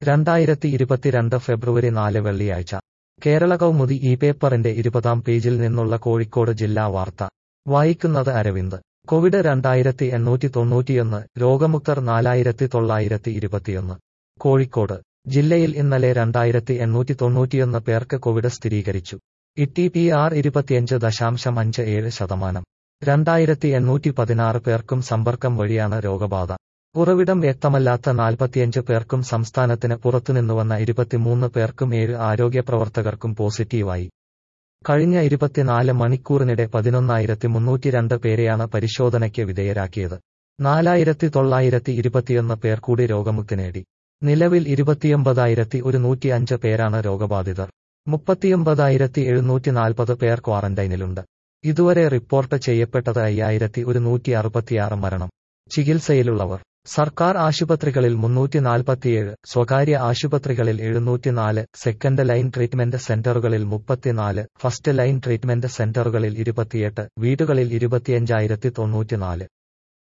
രണ്ടായിരത്തി ഇരുപത്തിരണ്ട് ഫെബ്രുവരി നാല് വെള്ളിയാഴ്ച കേരള കൗമുദി ഈ പേപ്പറിന്റെ ഇരുപതാം പേജിൽ നിന്നുള്ള കോഴിക്കോട് ജില്ലാ വാർത്ത വായിക്കുന്നത് അരവിന്ദ് കോവിഡ് രണ്ടായിരത്തി എണ്ണൂറ്റി തൊണ്ണൂറ്റിയൊന്ന് രോഗമുക്തർ നാലായിരത്തി തൊള്ളായിരത്തി ഇരുപത്തിയൊന്ന് കോഴിക്കോട് ജില്ലയിൽ ഇന്നലെ രണ്ടായിരത്തി എണ്ണൂറ്റി തൊണ്ണൂറ്റിയൊന്ന് പേർക്ക് കോവിഡ് സ്ഥിരീകരിച്ചു ഇട്ടി പി ആർ ഇരുപത്തിയഞ്ച് ദശാംശം അഞ്ച് ഏഴ് ശതമാനം രണ്ടായിരത്തി എണ്ണൂറ്റി പതിനാറ് പേർക്കും സമ്പർക്കം വഴിയാണ് രോഗബാധ ഉറവിടം വ്യക്തമല്ലാത്ത നാൽപ്പത്തിയഞ്ച് പേർക്കും സംസ്ഥാനത്തിന് പുറത്തുനിന്നുവന്ന ഇരുപത്തിമൂന്ന് പേർക്കും ഏഴ് ആരോഗ്യ പ്രവർത്തകർക്കും പോസിറ്റീവായി കഴിഞ്ഞ ഇരുപത്തിനാല് മണിക്കൂറിനിടെ പതിനൊന്നായിരത്തി മുന്നൂറ്റിരണ്ട് പേരെയാണ് പരിശോധനയ്ക്ക് വിധേയരാക്കിയത് നാലായിരത്തി തൊള്ളായിരത്തി ഇരുപത്തിയൊന്ന് പേർ കൂടി രോഗമുക്തി നേടി നിലവിൽ ഇരുപത്തിയൊമ്പതായിരത്തി ഒരുന്നൂറ്റി അഞ്ച് പേരാണ് രോഗബാധിതർ മുപ്പത്തിയൊമ്പതായിരത്തി എഴുന്നൂറ്റി നാൽപ്പത് പേർ ക്വാറന്റൈനിലുണ്ട് ഇതുവരെ റിപ്പോർട്ട് ചെയ്യപ്പെട്ടത് അയ്യായിരത്തി ഒരുന്നൂറ്റി അറുപത്തിയാറ് മരണം ചികിത്സയിലുള്ളവർ സർക്കാർ ആശുപത്രികളിൽ മുന്നൂറ്റി നാൽപ്പത്തിയേഴ് സ്വകാര്യ ആശുപത്രികളിൽ എഴുന്നൂറ്റിനാല് സെക്കൻഡ് ലൈൻ ട്രീറ്റ്മെന്റ് സെന്ററുകളിൽ മുപ്പത്തിനാല് ഫസ്റ്റ് ലൈൻ ട്രീറ്റ്മെന്റ് സെന്ററുകളിൽ ഇരുപത്തിയെട്ട് വീടുകളിൽ ഇരുപത്തിയഞ്ചായിരത്തി തൊണ്ണൂറ്റിനാല്